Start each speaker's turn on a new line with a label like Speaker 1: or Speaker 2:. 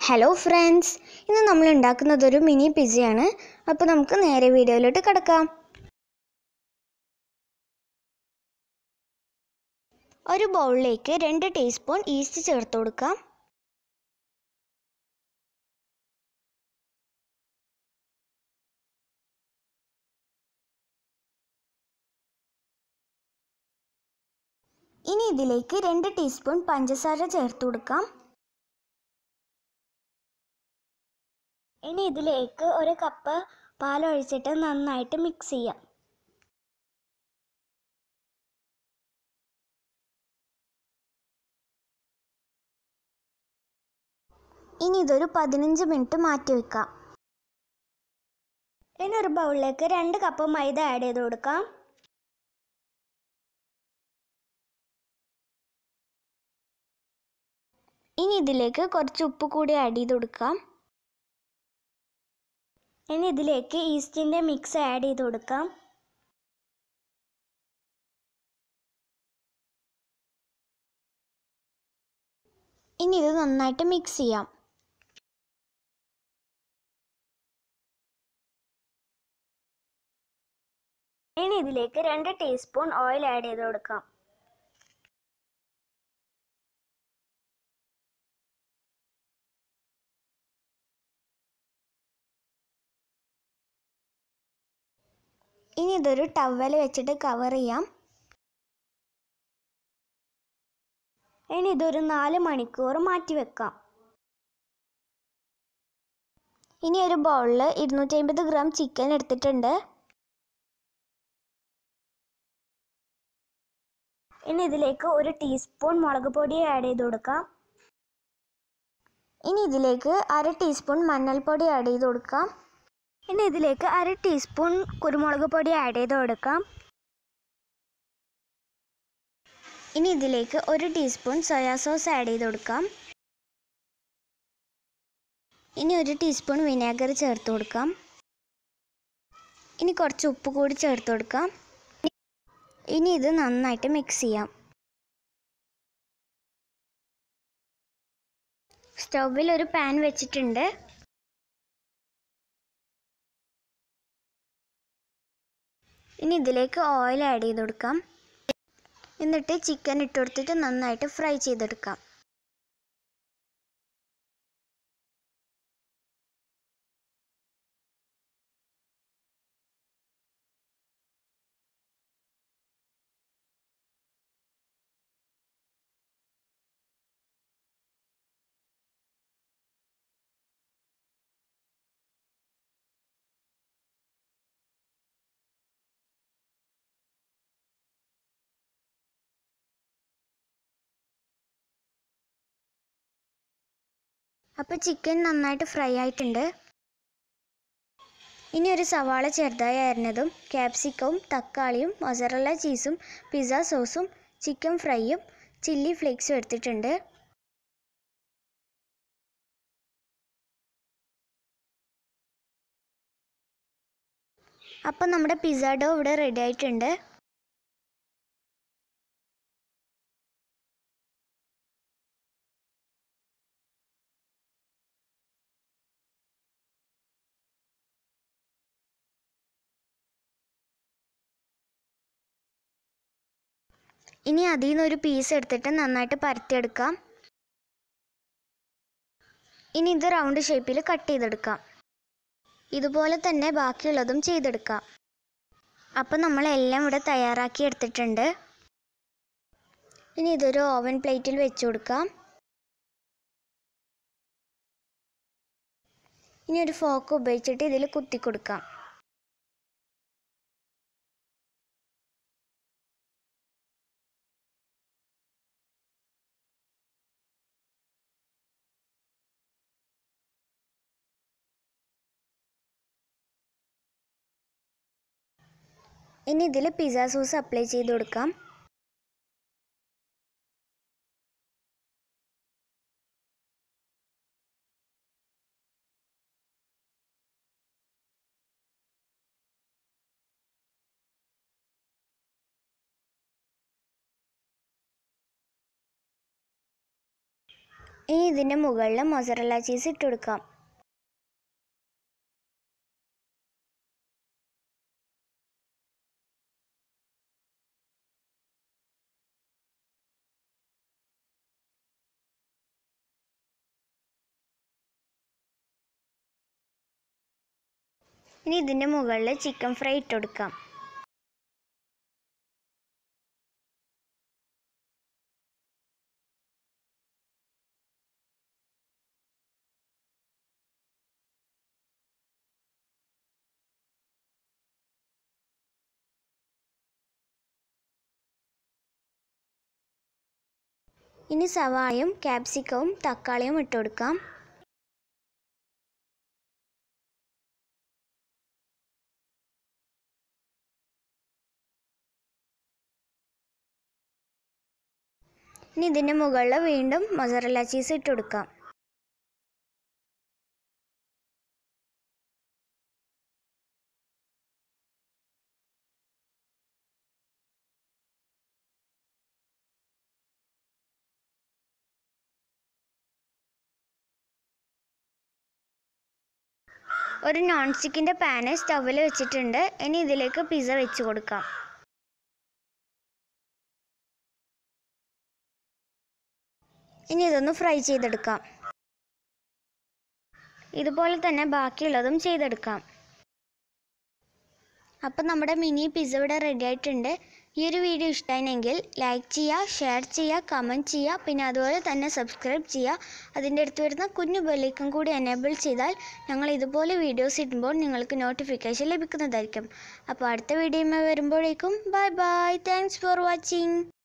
Speaker 1: hello friends ഇന്ന് നമ്മൾ ഉണ്ടാക്കുന്നത് ഒരു മിനി പിസയാണ് അപ്പോൾ നമുക്ക് നേരെ വീഡിയോയിലോട്ട് കിടക്കാം ഒരു ബൗളിലേക്ക് രണ്ട് ടീസ്പൂൺ ഈസ്റ്റ് ചേർത്ത് കൊടുക്കാം ഇനി ഇതിലേക്ക് രണ്ട് ടീസ്പൂൺ പഞ്ചസാര ചേർത്ത് കൊടുക്കാം ഇനി ഇതിലേക്ക് ഒരു കപ്പ് പാലൊഴിച്ചിട്ട് നന്നായിട്ട് മിക്സ് ചെയ്യാം ഇനി ഇതൊരു പതിനഞ്ച് മിനിറ്റ് മാറ്റി വെക്കാം ഇനി ഒരു ബൗളിലേക്ക് രണ്ട് കപ്പ് മൈദ ആഡ് ചെയ്ത് കൊടുക്കാം ഇനി ഇതിലേക്ക് കുറച്ച് ഉപ്പ് കൂടി ആഡ് ചെയ്ത് കൊടുക്കാം ഇനി ഇതിലേക്ക് ഈസ്റ്റിൻ്റെ മിക്സ് ആഡ് ചെയ്ത് കൊടുക്കാം ഇനി ഇത് നന്നായിട്ട് മിക്സ് ചെയ്യാം ഇനി ഇതിലേക്ക് രണ്ട് ടീസ്പൂൺ ഓയിൽ ആഡ് ചെയ്ത് കൊടുക്കാം ഇനി ഇതൊരു ടവൽ വെച്ചിട്ട് കവർ ചെയ്യാം ഇനി ഇതൊരു നാല് മണിക്കൂർ മാറ്റി വെക്കാം ഇനി ഒരു ബൗളിൽ ഇരുന്നൂറ്റി അമ്പത് ഗ്രാം ചിക്കൻ എടുത്തിട്ടുണ്ട് ഇനി ഇതിലേക്ക് ഒരു ടീസ്പൂൺ മുളക് പൊടി ആഡ് ചെയ്ത് കൊടുക്കാം ഇനി ഇതിലേക്ക് അര ടീസ്പൂൺ മഞ്ഞൾപ്പൊടി ആഡ് ചെയ്ത് കൊടുക്കാം ഇനി ഇതിലേക്ക് അര ടീസ്പൂൺ കുരുമുളക് പൊടി ആഡ് ചെയ്ത് കൊടുക്കാം ഇനി ഇതിലേക്ക് ഒരു ടീസ്പൂൺ സോയാ സോസ് ആഡ് ചെയ്ത് കൊടുക്കാം ഇനി ഒരു ടീസ്പൂൺ വിനാഗർ ചേർത്ത് കൊടുക്കാം ഇനി കുറച്ച് ഉപ്പ് കൂടി ചേർത്ത് കൊടുക്കാം ഇനി ഇത് നന്നായിട്ട് മിക്സ് ചെയ്യാം സ്റ്റൗവിൽ ഒരു പാൻ വെച്ചിട്ടുണ്ട് ഇനി ഇതിലേക്ക് ഓയിൽ ആഡ് ചെയ്ത് കൊടുക്കാം എന്നിട്ട് ചിക്കൻ ഇട്ട് കൊടുത്തിട്ട് നന്നായിട്ട് ഫ്രൈ ചെയ്തെടുക്കാം അപ്പോൾ ചിക്കൻ നന്നായിട്ട് ഫ്രൈ ആയിട്ടുണ്ട് ഇനി ഒരു സവാള ചെറുതായി അരിഞ്ഞതും ക്യാപ്സിക്കവും തക്കാളിയും മൊസറല്ല ചീസും പിസ്സ സോസും ചിക്കൻ ഫ്രൈയും ചില്ലി ഫ്ലേക്സും എടുത്തിട്ടുണ്ട് അപ്പം നമ്മുടെ പിസ്സ ഡോ ഇവിടെ റെഡി ആയിട്ടുണ്ട് ഇനി അതിൽ നിന്ന് ഒരു പീസ് എടുത്തിട്ട് നന്നായിട്ട് പരത്തിയെടുക്കാം ഇനി ഇത് റൗണ്ട് ഷേപ്പിൽ കട്ട് ചെയ്തെടുക്കാം ഇതുപോലെ തന്നെ ബാക്കിയുള്ളതും ചെയ്തെടുക്കാം അപ്പം നമ്മളെല്ലാം ഇവിടെ തയ്യാറാക്കി എടുത്തിട്ടുണ്ട് ഇനി ഇതൊരു ഓവൻ പ്ലേറ്റിൽ വെച്ച് കൊടുക്കാം ഇനി ഒരു ഫോക്ക് ഉപയോഗിച്ചിട്ട് ഇതിൽ കുത്തി കൊടുക്കാം ഇനി ഇതിൽ പിസ്സ സോസ് അപ്ലൈ ചെയ്ത് കൊടുക്കാം ഇനി ഇതിൻ്റെ മുകളിൽ മൊസറല്ല ചീസ് ഇട്ട് കൊടുക്കാം ഇനി ഇതിൻ്റെ മുകളിൽ ചിക്കൻ ഫ്രൈ ഇട്ട് കൊടുക്കാം ഇനി സവാളയും ക്യാപ്സിക്കവും തക്കാളിയും ഇട്ട് കൊടുക്കാം ഇനി ഇതിൻ്റെ മുകളിൽ വീണ്ടും മൊസറല്ല ചീസ് ഇട്ട് കൊടുക്കാം ഒരു നോൺ സ്റ്റിക്കിൻ്റെ പാന് സ്റ്റൗവിൽ വെച്ചിട്ടുണ്ട് ഇനി ഇതിലേക്ക് പിസ്സ വെച്ച് കൊടുക്കാം ഇനി ഇതൊന്ന് ഫ്രൈ ചെയ്തെടുക്കാം ഇതുപോലെ തന്നെ ബാക്കിയുള്ളതും ചെയ്തെടുക്കാം അപ്പം നമ്മുടെ മിനി പിസ്സ ഇവിടെ റെഡി ആയിട്ടുണ്ട് ഈ ഒരു വീഡിയോ ഇഷ്ടമായെങ്കിൽ ലൈക്ക് ചെയ്യുക ഷെയർ ചെയ്യുക കമൻറ്റ് ചെയ്യുക പിന്നെ അതുപോലെ തന്നെ സബ്സ്ക്രൈബ് ചെയ്യുക അതിൻ്റെ അടുത്ത് വരുന്ന കുഞ്ഞു ബെല്ലേക്കും കൂടി എനേബിൾ ചെയ്താൽ ഞങ്ങൾ ഇതുപോലെ വീഡിയോസ് ഇടുമ്പോൾ നിങ്ങൾക്ക് നോട്ടിഫിക്കേഷൻ ലഭിക്കുന്നതായിരിക്കും അപ്പോൾ അടുത്ത വീഡിയോയുമായി വരുമ്പോഴേക്കും bye bye thanks for watching